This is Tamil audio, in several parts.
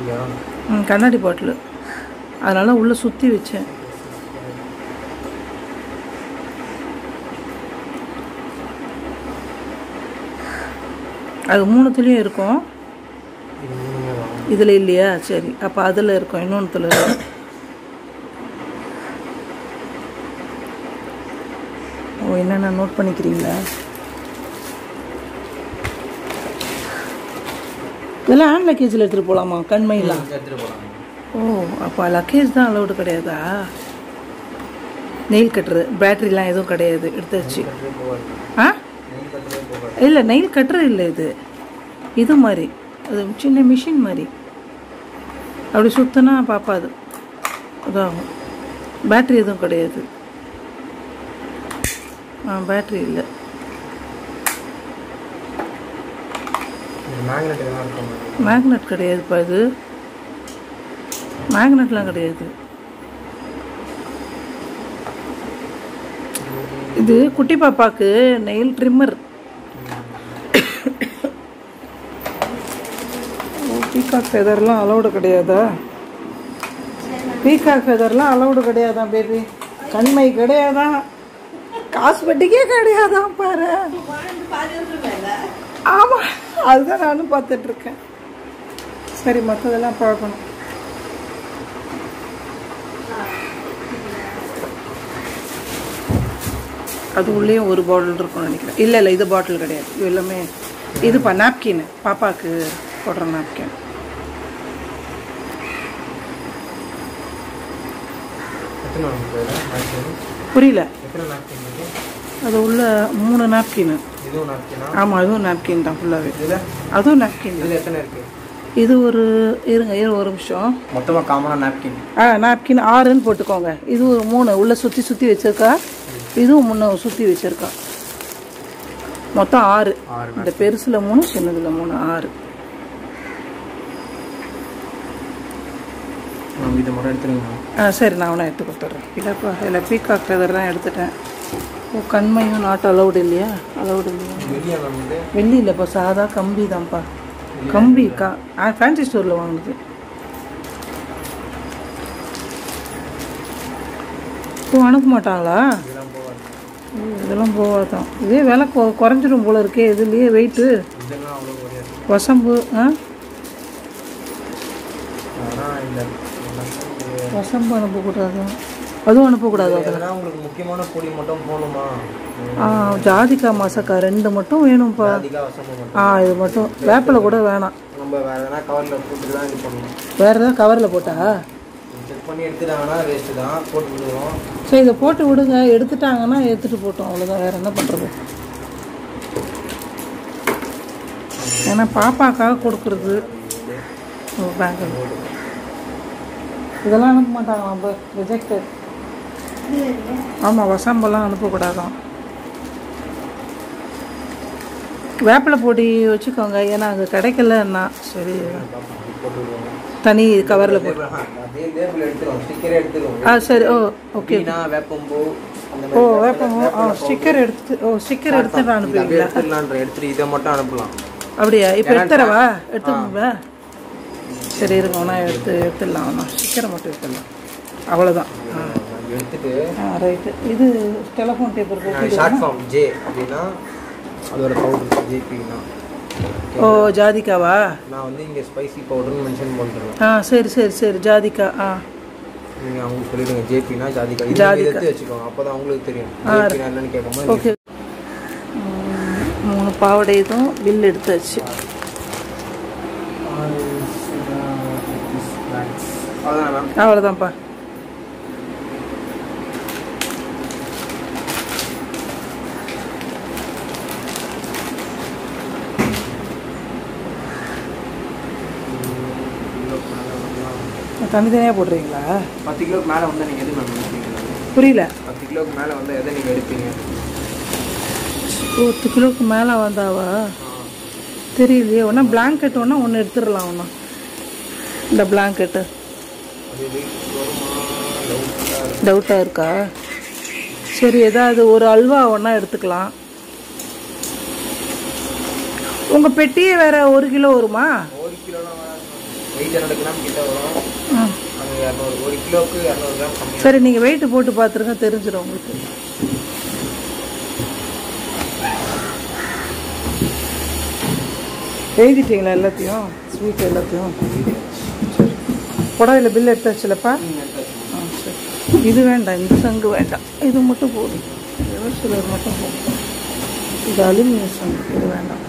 அப்படியா ம் கண்ணாடி பாட்டில் அதனால உள்ளே சுற்றி வச்சேன் அது மூணுத்துலேயும் இருக்கும் இது மூணுமே தான் இதில் இல்லையா சரி அப்போ அதில் இருக்கும் இன்னொன்றுல ஓ என்னென்ன நோட் பண்ணிக்கிறீங்களா இதெல்லாம் ஹேண்ட் லக்கேஜில் எடுத்துகிட்டு போகலாமா கண்மையெல்லாம் எடுத்துகிட்டு போகலாம் ஓ அப்போ லக்கேஜ் தான் அலௌடு கிடையாதா நெயில் கட்டுறது பேட்டரிலாம் எதுவும் கிடையாது எடுத்து வச்சு கட்டுறே போகாது ஆ நெல் கட்டுறே போகாது இல்லை நெயில் கட்டுறது இல்லை இது இது மாதிரி அது சின்ன மிஷின் மாதிரி அப்படி சுத்தினா பாப்பாது இதாகும் பேட்ரி எதுவும் கிடையாது ஆ பேட்ரி இல்லை இந்த மேக்னெட் எல்லாம் இருக்கும் மேக்னெட் கிடையாதுப்பா இது மேக்னெட்லாம் கிடையாது இது குட்டி பாப்பாக்கு நெயில் ட்ரிம்மர் பீகாக் ஃபெதர்லாம் அலௌடு கிடையாதா பீகாக் ஃபெதர்லாம் அலௌடு கிடையாதா பேபி கண்மை கிடையாதான் காஸ்மெட்டிக்கே கிடையாதான் பாரு ஆமா அதுதான் நானும் பார்த்துட்டு இருக்கேன் சரி மற்றதெல்லாம் பார்க்கணும் அது உள்ளேயும் ஒரு பாட்டில் இருக்கும்னு நினைக்கிறேன் இல்லை இல்லை இது பாட்டில் கிடையாது இது எல்லாமே இதுப்பா நாப்கின் பாப்பாவுக்கு போடுற நாப்கின் எத்தனை வாங்க மேக்ஸிமம் புரியல எத்தனை நாப்கின் இருக்கு அது உள்ள மூணு நாப்கின் இதுவும் நாப்கினா ஆமாம் அதுவும் நாப்கின் தான் ஃபுல்லாகவே இதில் அதுவும் நாப்கின் இதில் எத்தனை இருக்கு இது ஒரு இருங்க இரு ஒரு நிமிஷம் மொத்தமாக காமனாக நாப்கின் ஆ நாப்கின் ஆறுன்னு போட்டுக்கோங்க இது ஒரு மூணு உள்ளே சுற்றி சுற்றி வச்சிருக்கா இதுவும் முன்ன சுற்றி வச்சிருக்கா மொத்தம் ஆறு ஆறு இந்த பெருசில் மூணு சின்னதில் மூணு ஆறு நம்ம இதை மட்டும் எடுத்துருங்க ஆ சரி நான் வேணா எடுத்து கொடுத்துட்றேன் இல்லைப்பா இல்லை பீகாக் ஃபெதர்லாம் எடுத்துட்டேன் ஓ கண்மையும் நாட் அலௌடு இல்லையா அலௌடு இல்லையா வெளியே வந்து வெள்ளி இல்லைப்பா சாதா கம்பி தான்ப்பா கம்பி கா ஆ ஃபேன்சி ஸ்டோரில் வாங்குது இப்போ அனுப்ப மாட்டாங்களா இதெல்லாம் போகாது ஓ, இதெல்லாம் போகாதான் இதே விலை கொ குறைஞ்சிரும் போல இருக்கே இதுலேயே வெயிட்டு இதெல்லாம் அவ்வளோ குறையாது வசம்பு ஆ ஆனால் இந்த வசம்பு அனுப்பக்கூடாது அதுவும் அனுப்பக்கூடாது அதில் எதனா உங்களுக்கு முக்கியமான பொடி மட்டும் போகணுமா ஆ ஜாதிக்காய் மசக்கா ரெண்டு மட்டும் வேணும்ப்பா அதிக வசம்பு மட்டும் ஆ இது மட்டும் வேப்பிலை கூட வேணாம் நம்ம வேற எதனா கவரில் போட்டு தான் இது பண்ணணும் வேறு ஏதாவது கவரில் போட்டா செக் பண்ணி எடுத்துட்டாங்கன்னா வேஸ்ட்டு தான் போட்டு விடுவோம் சரி இதை போட்டு விடுங்க எடுத்துட்டாங்கன்னா எடுத்துட்டு போட்டோம் அவ்வளோதான் வேறு என்ன பண்ணுறது ஏன்னா பாப்பாக்காக கொடுக்குறது பேங்க் இதெல்லாம் அனுப்ப மாட்டாங்களாம் நம்ம ரிஜெக்டட் ஆமாம் வசம்பெல்லாம் அனுப்பக்கூடாதான் வேப்பிலை பொடி வச்சுக்கோங்க ஏன்னா அங்கே கிடைக்கலன்னா சரி போட்டு விடுவோம் தனி கவரில் போட்டு அதே லேபிள் எடுத்துருவோம் ஸ்டிக்கரே எடுத்துருவோம் ஆ சரி ஓ ஓகே புதினா வேப்பம்பூ அந்த ஓ மாதிரி வேப்பம் ஓ ஸ்டிக்கர் எடுத்து ஓ ஸ்டிக்கர் எடுத்து நான் இது அப்படியே அனுப்புவீங்களா எடுத்துடலான்ற எடுத்துட்டு இதை மட்டும் அனுப்பலாம் அப்படியா இப்போ எடுத்துறவா எடுத்துக்கோங்க சரி இருங்க நான் எடுத்து எடுத்துடலாம் நான் ஸ்டிக்கரை மட்டும் எடுத்துடலாம் அவ்வளோதான் ஆ அது எடுத்துட்டு ஆ ரைட்டு இது டெலிஃபோன் பேப்பர் போட்டு ஷார்ட் ஃபார்ம் ஜே அப்படின்னா அதோட பவுடர் ஜேபின்னா ஓ ஜாதிக்காவா நான் வந்து இங்கே ஸ்பைசி பவுடர்னு மென்ஷன் பண்ணுறேன் ஆ சரி சரி சரி ஜாதிக்கா ஆ நீங்கள் அவங்களுக்கு சொல்லிடுங்க ஜேபினா ஜாதிகா இது ஜாதிகா. நீங்க எடுத்து வச்சுக்கோங்க அப்போ தான் அவங்களுக்கு தெரியும் ஜேபினா என்னன்னு கேட்கும்போது ஓகே ம், மூணு பாவடை இதுவும் பில் எடுத்தாச்சு அவ்வளோதான் மேம் அவ்வளோதான்ப்பா தனித்தனியாக போடுறீங்களா பத்து கிலோக்கு மேலே வந்து நீங்கள் எது மேம் எடுப்பீங்க புரியல பத்து கிலோக்கு மேலே வந்து எதை நீங்கள் எடுப்பீங்க பத்து கிலோக்கு மேலே வந்தாவா தெரியலையே ஒன்றா பிளாங்கெட் ஒன்றா ஒன்று எடுத்துடலாம் ஒன்றா இந்த பிளாங்கெட்டு அது வெயிட் வருமா டவுட்டாக டவுட்டாக இருக்கா சரி ஏதாவது ஒரு அல்வா ஒன்றா எடுத்துக்கலாம் உங்கள் பெட்டியே வேற ஒரு கிலோ வருமா ஒரு கிலோலாம் வராது வெயிட் இரநூறு கிராம் கிட்ட வரும் ஆ அது இரநூறு ஒரு கிலோவுக்கு இரநூறு கிராம் கம்மி சரி நீங்கள் வெயிட்டு போட்டு பார்த்துருங்க தெரிஞ்சிடும் உங்களுக்கு எழுதிட்டீங்களா எல்லாத்தையும் ஸ்வீட் எல்லாத்தையும் சரி புடவையில் பில் எடுத்தாச்சுலப்பா ஆ சரி இது வேண்டாம் இந்த சங்கு வேண்டாம் இது மட்டும் போதும் ஏதோ சிலர் மட்டும் போதும் இது அலுமினியம் சங்கு இது வேண்டாம்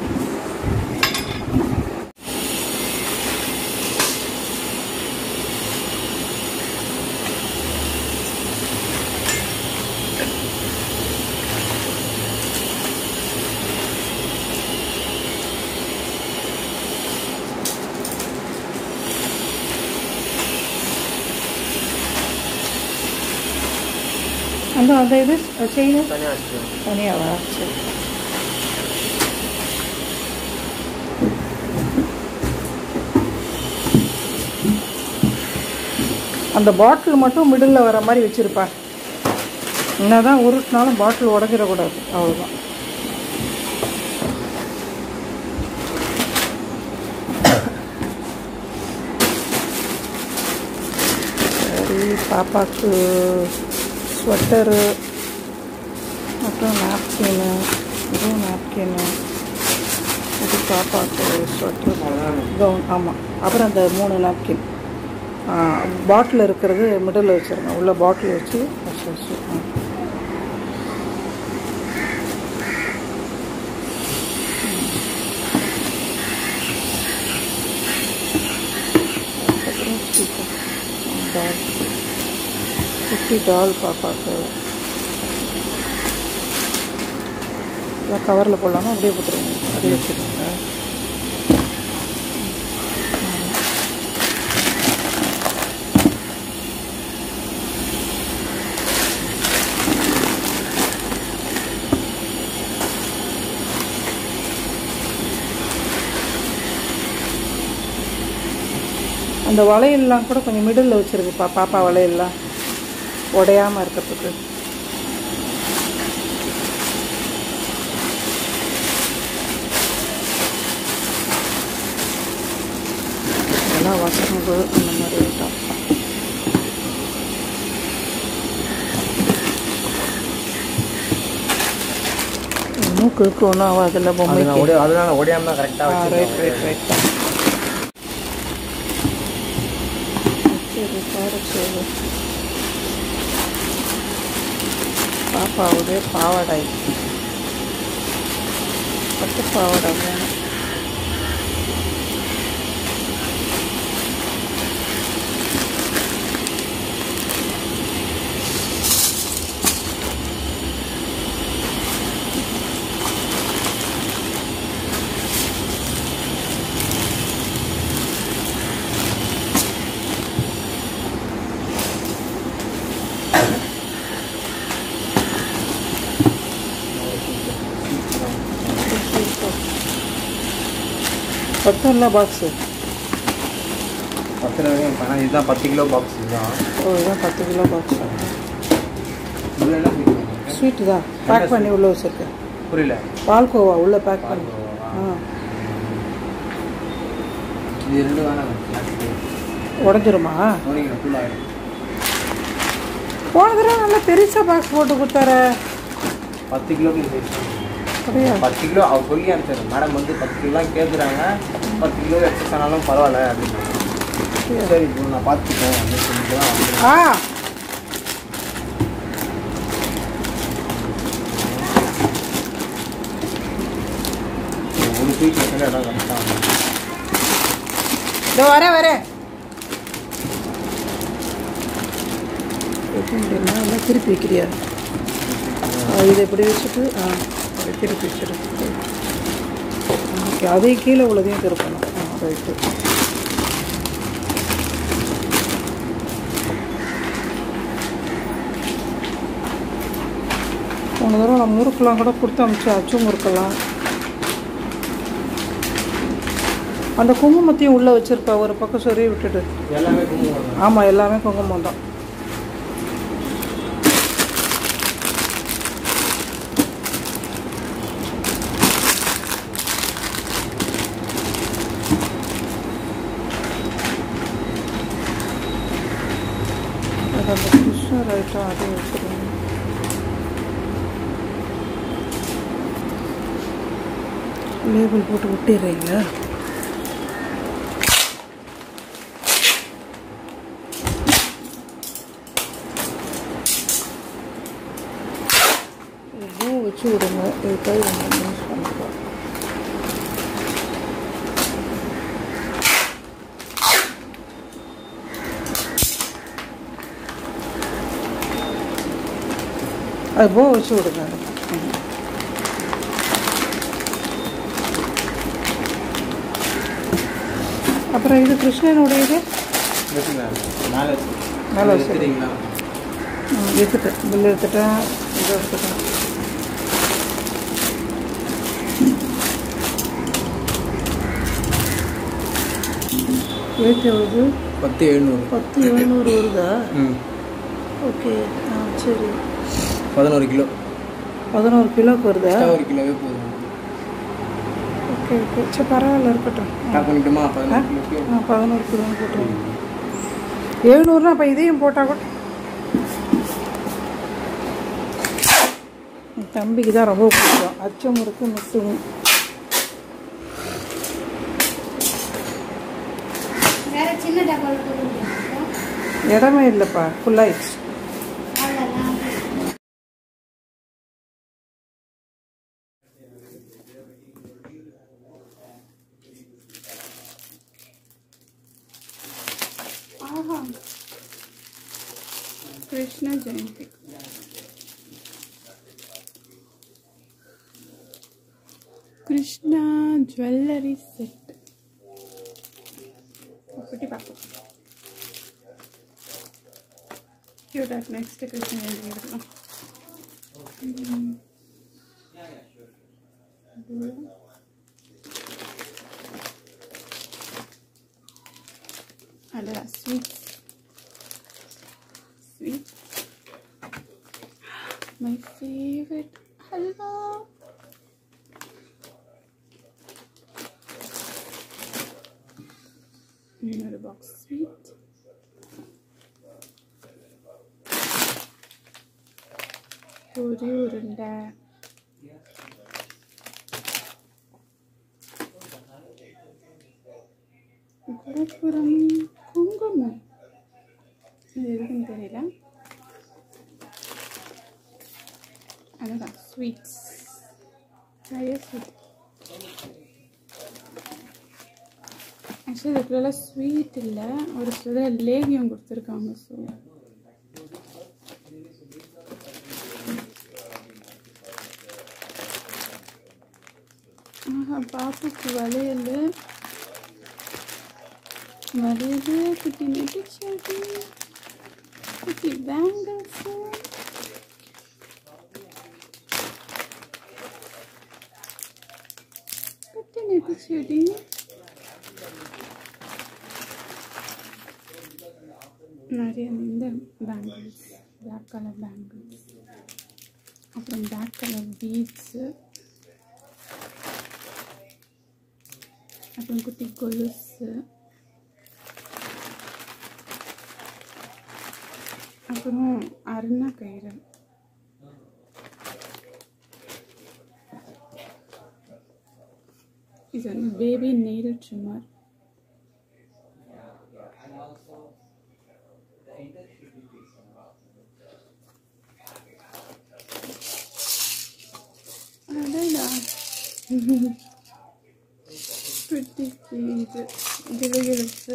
அந்த அந்த இது செயின் தனியாக வச்சுக்கோங்க தனியாவா சரி அந்த பாட்டில் மட்டும் மிடில் வர மாதிரி வச்சிருப்பா என்னதான் உருட்டினாலும் பாட்டில் உடஞ்சிடக்கூடாது அவ்வளோதான் சரி பாப்பாவுக்கு ஸ்வெட்டரு அப்புறம் நாப்கின்னு இதுவும் நாப்கின்னு இது பாப்பாவுக்கு ஸ்வெட்டர் கவுன் ஆமாம் அப்புறம் அந்த மூணு நாப்கின் பாட்டில் இருக்கிறது மிடில் வச்சுருங்க உள்ள பாட்டில் வச்சு வச்சு வச்சு ஆ. அதுக்கப்புறம் ஸ்பீக்கர் டால் குட்டி டால் பாப்பாவுக்கு இதெல்லாம் கவரில் போடலாமா அப்படியே போட்டுருங்க அப்படியே வச்சுருங்க அந்த வளையல்லாம் கூட கொஞ்சம் மிடில் வச்சுருக்குப்பா பாப்பா வளையல்லாம் உடையாமல் இருக்கிறதுக்கு இதெல்லாம் வசம்பு அந்த மாதிரி ஐட்டம் மூக்கு இருக்கு ஒன்றும் ஆகாதில்ல அது பொம்மைக்கு நான் ஒடியா அதனால ஒடியாம தான் கரெக்டாக ஆ ரைட் வச்சுருக்கேன் ரைட் ரைட் சரி பாரு பாப்பாவுடைய பாவாடை பட்டு பாவாடை வேணும் பத்தம் இல்லை பாக்ஸு பத்து ரூபாய் பணம் இதுதான் பத்து கிலோ பாக்ஸ் இதுதான் ஓ இதுதான் பத்து கிலோ பாக்ஸ் இதில் என்ன sweet பண்ணுவீங்க? ஸ்வீட்டு தான் பேக் பண்ணி உள்ளே வச்சுருக்கேன் புரியல பால்கோவா உள்ளே பேக் பண்ணி பால்கோவா. ஆ இது ரெண்டு வேணாம் உடஞ்சிருமா சோனிங்க ஃபுல்லாகிடும் போன தடவை நல்லா பெருசாக பாக்ஸ் போட்டு கொடுத்தார பத்து கிலோக்கு இது அப்படியா பத்து கிலோ அவர் சொல்லி அனுப்பிச்சாரு மேடம் வந்து பத்து கிலோ கேட்குறாங்க பத்து கிலோ எக்ஸஸ் ஆனாலும் பரவாயில்ல அப்படின்னு சரி இப்போ நான் பார்த்துக்கேன் அப்படின்னு சொல்லிட்டு தான் வந்தேன். ஆ ஒரு ஸ்வீட் வச்சாலே இடம் கரெக்டாக இதோ வரேன் வரேன் எப்படி முடியுமா எல்லாம் திருப்பி வைக்கிறியா ஆ, இதை இப்படி வச்சுட்டு ஆ அப்படி திருப்பி வச்சிரு ஓகே அதே கீழே உள்ளதையும் திருப்பணும் ஆ ரைட்டு போன தடவை நான் முறுக்கெல்லாம் கூட கொடுத்து அனுப்பிச்சேன் அச்சு முறுக்கெல்லாம் அந்த குங்குமத்தையும் உள்ளே வச்சிருப்பா ஒரு பக்கம் சொருவி விட்டுட்டு எல்லாமே குங்குமம் தான். ஆமாம் எல்லாமே குங்குமம் தான் அந்த கிருஷ்ணர் ஐட்டம் அதை வச்சுருங்க லேபிள் போட்டு ஒட்டிடுறீங்களா எவ்வளோ வச்சு விடுங்க இது கை வந்து யூஸ் பண்ணிக்கலாம் அது போ வச்சு விடுங்க ம். அப்புறம் இது கிருஷ்ணனுடைய இது இருக்குங்க மேலே மேலே வச்சு. வச்சுருங்களா ம், எடுத்துட்டேன் பில் எடுத்துட்டேன் இது எடுத்துட்டேன் ரேட் எவ்வளவு பத்து எழுநூறு பத்து எழுநூறு வருதா ம் ஓகே ஆ சரி பதினோரு கிலோ பதினோரு கிலோக்கு வருதா ஒரு கிலோவே போதும் ஓகே ஓகே சரி பரவாயில்ல இருக்கட்டும் பேக் பண்ணிட்டுமா பதினோரு கிலோக்கு ஆ பதினோரு கிலோ போட்டுருங்க எழுநூறுனா அப்போ இதையும் போட்டால் கூட என் தம்பிக்கு தான் ரொம்ப பிடிக்கும் அச்சம் இருக்கு மிஸ்ஸும் வேற சின்ன டப்பாவில் போட முடியுமா இடமே இல்லைப்பா ஃபுல்லாகிடுச்சு அவ்வளோதான் ఆహా కృష్ణ జయంతి కృష్ణ జ్యువెలరీ సెట్ ఒకటి పాప క్యూట్ నెక్స్ట్ కృష్ణ జయంతి పెడతాం అలా sweet sweet. My favorite halwa. Another box sweet. ஒரு உருண்டை குடப்புறம் குங்குமம் இது எதுக்குன்னு தெரியல அதுதான் ஸ்வீட்ஸ் நிறைய ஸ்வீட் ஆக்சுவலி இதுக்குள்ள ஸ்வீட் இல்லை ஒரு சில லேகியம் கொடுத்துருக்காங்க ஸோ ஆஹா பாப்புக்கு வளையல் வளையல் குட்டி நெட்டிச்செடி குட்டி பேங்கிள்ஸு குட்டி நெட்டிச்செடி நிறைய இந்த பேங்கிள்ஸ் பிளாக் கலர் பேங்கிள்ஸ் அப்புறம் பிளாக் கலர் பீட்ஸு அப்புறம் குட்டி கொலுசு அப்புறம் அருணா கயிறு இது வந்து பேபி நெயில் ட்ரிம்மர் அடடா pretty இது கிளுகிழுப்பு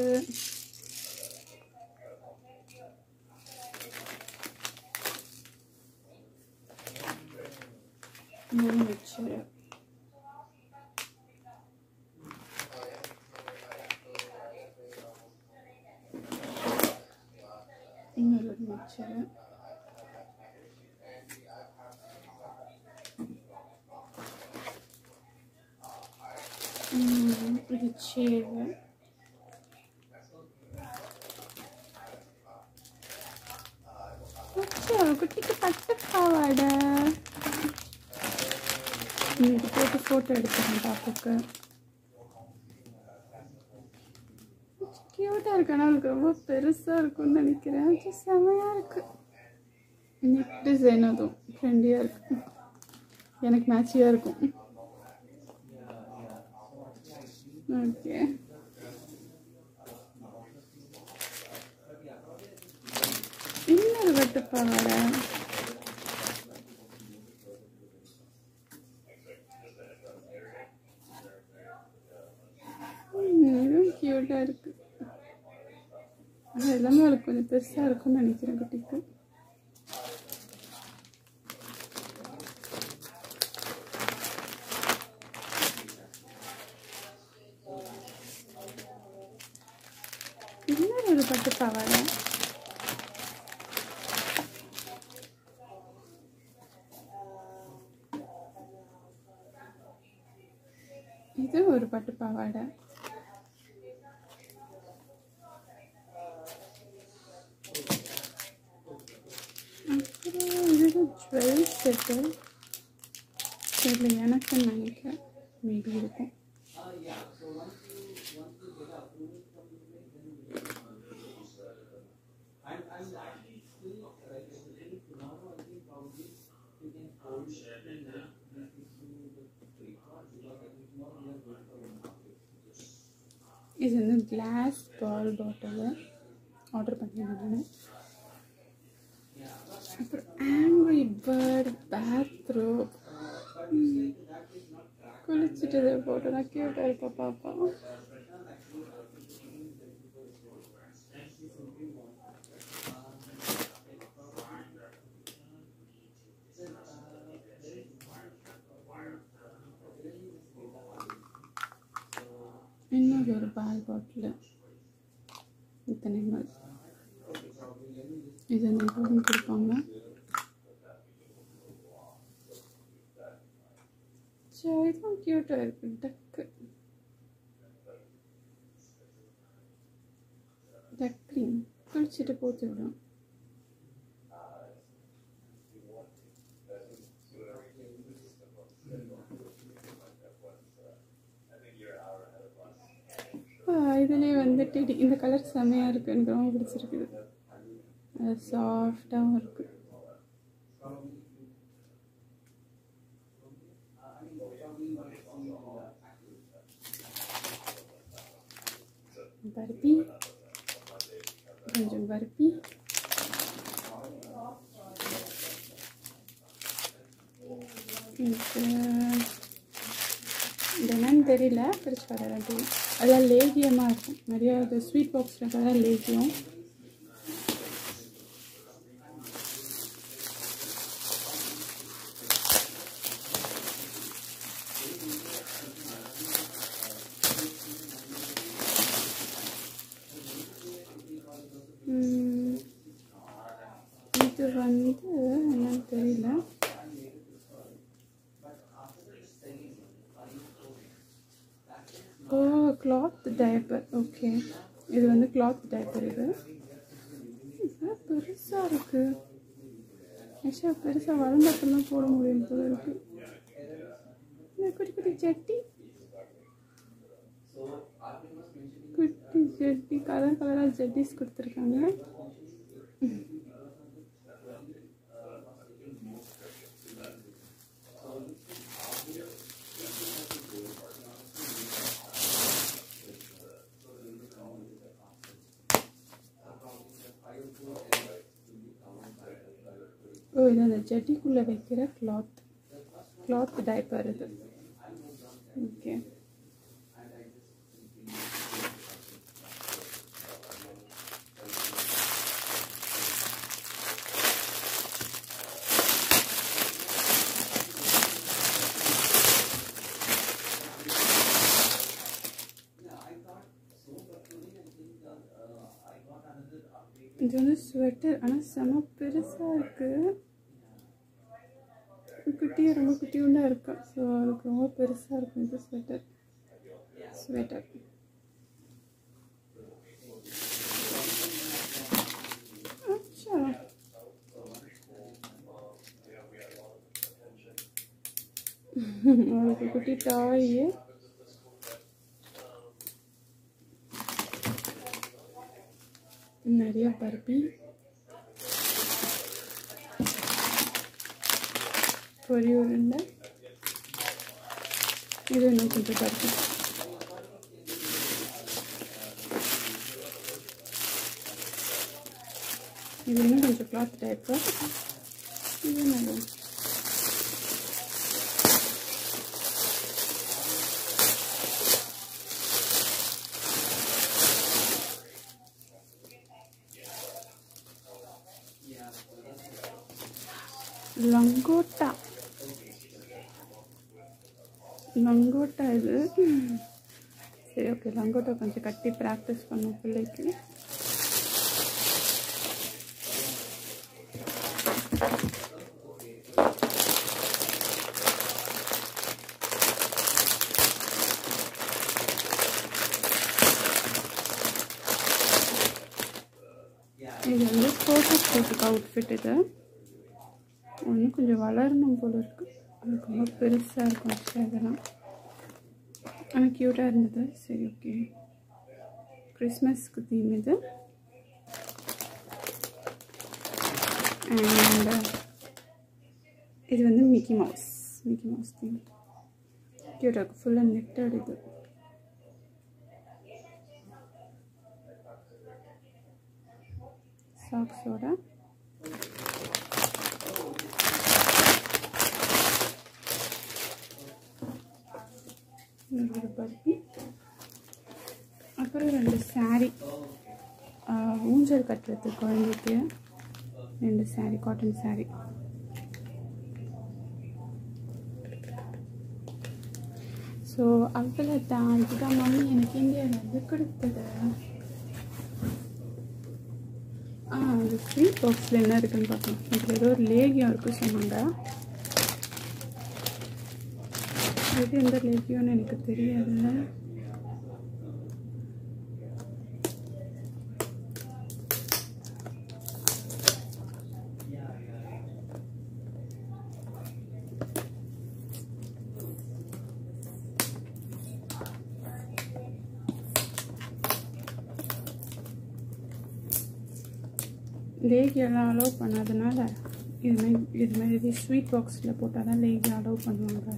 மூணு மிக்சரு இன்னொரு மிக்சரு ம், இது சேவை அச்சா, குட்டிக்கு பட்டு பாவாடை இன்னைக்கு போட்டு ஃபோட்டோ எடுக்கிறேன் பாப்புக்கு க்யூட்டாக இருக்கு ஆனால் அவளுக்கு ரொம்ப பெருசாக இருக்கும்னு நினைக்கிறேன் அது செமையாக இருக்கு நெக் டிசைன் அதுவும் ட்ரெண்டியாக இருக்கு எனக்கு மேட்சியாக இருக்கும் ஓகே இன்னொரு வெட்டு பாவாடை ம், இதுவும் க்யூட்டாக இருக்கு ஆனால் எல்லாமே அவளுக்கு கொஞ்சம் பெருசாக இருக்கும்னு நினைக்கிறேன் குட்டிக்கு இன்னொரு ஒரு பட்டு பாவாடை இது ஒரு பட்டு பாவாடை அப்புறம் இது ஜுவல் செட்டு தெரியல எனக்கு நினைக்கிறேன் மேபி இருக்கும் இது வந்து கிளாஸ் பால் பாட்டில் ஆர்டர் பண்ணியிருந்தேன் அப்புறம் ஆங்க்ரி பேர்ட் பேத்ரூம் குளிச்சுட்டு இதை போட்டோன்னா க்யூட்டாக இருப்பா பாப்பா இன்னொரு ஒரு பால் பாட்டில் இத்தனை நாள் இது அந்த இதுவும் கொடுப்பாங்க ஸோ இதுவும் க்யூட்டாக இருக்கு டக்கு டக்ரிங் குளிச்சுட்டு போட்டு விடும் இதுலேயே வந்துட்டு இது- இந்த கலர் செமையாக இருக்குது எனக்கு ரொம்ப பிடிச்சிருக்குது அது சாஃப்டாகவும் இருக்குது பருப்பி கொஞ்சம் பருப்பி இது இது என்னன்னு தெரியல பிரிச்சு பார்க்குறேன் அதெல்லாம் லேகியமாக இருக்கும் நிறையா இது ஸ்வீட் பாக்ஸில் இருக்கிறதா லேகியம் ம், இது வந்து என்னன்னு தெரியல ஓ கிளாத் டைப்பர் ஓகே இது வந்து கிளாத் டைப்பர் இது இது பெருசாக இருக்கு ஆக்சுவலாக பெருசாக வளர்ந்தப்பெல்லாம் போட முடியும் போல இருக்கு இந்த குட்டி குட்டி சட்டி குட்டி ஜெட்டி கலர் கலராக ஜெட்டிஸ் கொடுத்துருக்காங்க ஓ இது அந்த ஜெட்டிக்குள்ளே வைக்கிற கிளாத் கிளாத் டைப்பர் இது ஓகே இது வந்து ஸ்வெட்டர் ஆனால் செம பெருசாக இருக்குது குட்டியாக ரொம்ப குட்டியுண்டாக இருக்கும் ஸோ அதுக்கு ரொம்ப பெருசாக இருக்கும் இது ஸ்வெட்டர் ஸ்வெட்டர் அச்சா அவளுக்கு குட்டி டாய் நிறைய பருப்பி பொரி உருண்டை இது இன்னும் கொஞ்சம் பருப்பி இது இன்னும் கொஞ்சம் கிளாத் டைப்பு இது நல்லா லங்கோட்டா லங்கோட்டா இது சரி ஓகே லங்கோட்டா கொஞ்சம் கட்டி ப்ராக்டிஸ் பண்ணும் பிள்ளைக்கு இது வந்து ஃபோட்டோ ஷூட்டுக்கு அவுட்ஃபிட் இது இன்னும் கொஞ்சம் வளரணும் போல இருக்கு அது ரொம்ப பெருசாக இருக்கும் actually அதெல்லாம் ஆனால் க்யூட்டாக இருந்தது சரி ஓகே கிறிஸ்மஸ்க்கு தீம் இது அண்ட் இது வந்து Mickey Mouse Mickey Mouse theme க்யூட்டாக இருக்கும் ஃபுல்லாக நெட்டட் இது சாக்ஸோட ஒரு பருப்பி அப்புறம் ரெண்டு saree ஆஹ் ஊஞ்சல் கட்டுறது குழந்தைக்கு ரெண்டு saree காட்டன் saree ஸோ அவ்வளோதான் இதுதான் மம்மி எனக்கு இந்தியாவிலேருந்து கொடுத்தது ஆ அந்த ஸ்வீட் பாக்ஸில் என்ன இருக்குன்னு பார்க்கலாம் இதில் ஏதோ ஒரு லேகியம் இருக்குது சொன்னாங்க இது எந்த லேகியம்னு எனக்கு தெரியாதுல்ல லேகியெல்லாம் அலோவ் பண்ணாதனால இது மாதிரி இது மாதிரி ஸ்வீட் பாக்ஸில் போட்டால் தான் லேகி அலோவ் பண்ணுவாங்க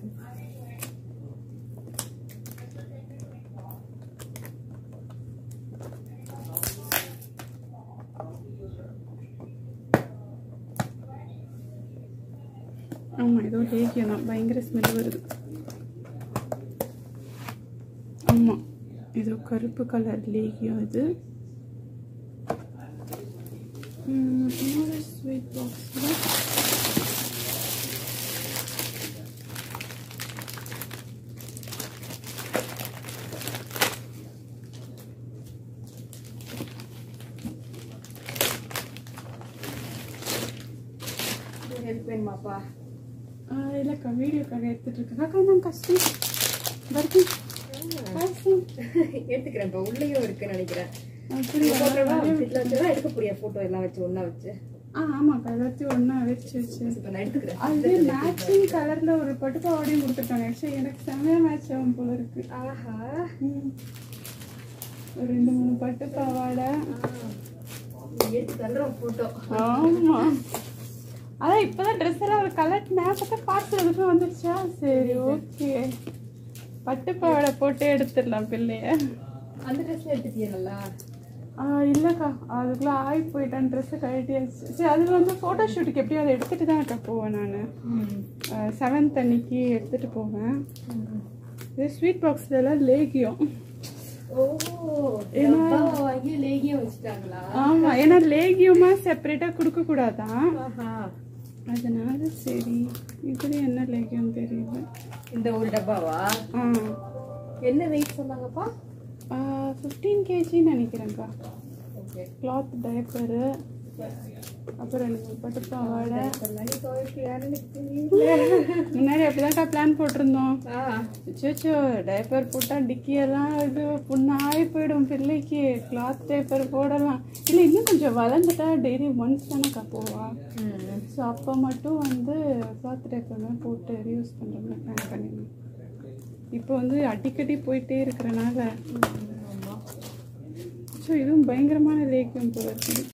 ஆமாம் ஏதோ லேகியம் தான் பயங்கர ஸ்மெல் வருது ஆமாம் ஏதோ கருப்பு கலர் லேகியம் இது ம், இன்னொரு ஸ்வீட் பாக்ஸில் ஹெல்ப் வேணுமாப்பா இல்லைக்கா வீடியோக்காக எடுத்துட்டு இருக்கேன் அக்கா நான் கஷ்டம் பர்பி பாயசம் எடுத்துக்கிறேன்ப்பா உள்ளேயும் இருக்குன்னு நினைக்கிறேன் அப்படியா? போட்டோலாம் இதுல வச்சுதான் எடுக்கக்கூடிய போட்டோ எல்லாம் வச்சு ஒண்ணா வச்சு ஆ ஆமாக்கா எல்லாத்தையும் ஒன்றா வச்சு வச்சு இப்ப நான் எடுத்துக்கிறேன் அது மேட்சிங் கலர்ல ஒரு பட்டு பாவாடையும் கொடுத்துருக்காங்க ஆக்சுவலி எனக்கு செம்மையா மேட்ச் ஆகும் போல இருக்கு ஆஹா ம். ஒரு ரெண்டு மூணு பட்டு பாவாடை எடுத்து தள்ளுறோம் போட்டோ ஆமா அதான் இப்பதான் ட்ரெஸ் எல்லாம் ஒரு கலர் மேப்பத்தை பார்த்து எதுக்கும் வந்துருச்சா சரி ஓகே பட்டு பாவாடை போட்டு எடுத்துடலாம் பிள்ளைய அந்த ட்ரெஸ் எடுத்துட்டீங்களா ஆ, இல்லக்கா அதுக்குள்ள ஆகி போயிட்டான் ட்ரெஸ்ஸு கழட்டியாச்சு சரி அது வந்து ஃபோட்டோ ஷூட்டுக்கு எப்படியும் அதை எடுத்துட்டு தான் அக்கா போவேன் நான் செவன்த் அன்னைக்கு எடுத்துட்டு போவேன் இது ஸ்வீட் பாக்ஸ்ல எல்லாம் லேகியம் ஓ டப்பா வாங்கி லேகியம் வச்சுட்டாங்களா ஆமா ஏன்னா லேகியமா செப்பரேட்டா கொடுக்க கூடாதான் ஆஹா அதனால சரி இதுல என்ன லேகியம் தெரியல இந்த ஒரு டப்பாவா ஆ என்ன வெயிட் சொன்னாங்கப்பா ஃபிஃப்டீன் கேஜின்னு நினைக்கிறேன்க்கா ஓகே கிளாத் டைப்பரு அப்புறம் எனக்கு பட்டு பாவாடை முன்னாடி அப்படிதான்க்கா பிளான் போட்டிருந்தோம் அச்சோ டைப்பர் போட்டால் டிக்கியெல்லாம் இது புண்ணாகி போயிடும் பிள்ளைக்கு கிளாத் டைப்பர் போடலாம் இல்லை இன்னும் கொஞ்சம் வளர்ந்துட்டா டெய்லி ஒன்ஸ் தானேக்கா போவா ஸோ அப்போ மட்டும் வந்து கிளாத் டைப்பர் போட்டு யூஸ் பண்ணுறோம்னு பிளான் பண்ணிடணும் இப்போ வந்து அடிக்கடி போயிட்டே இருக்கிறனால ஸோ இதுவும் பயங்கரமான லேக்கியம் போல இருக்குது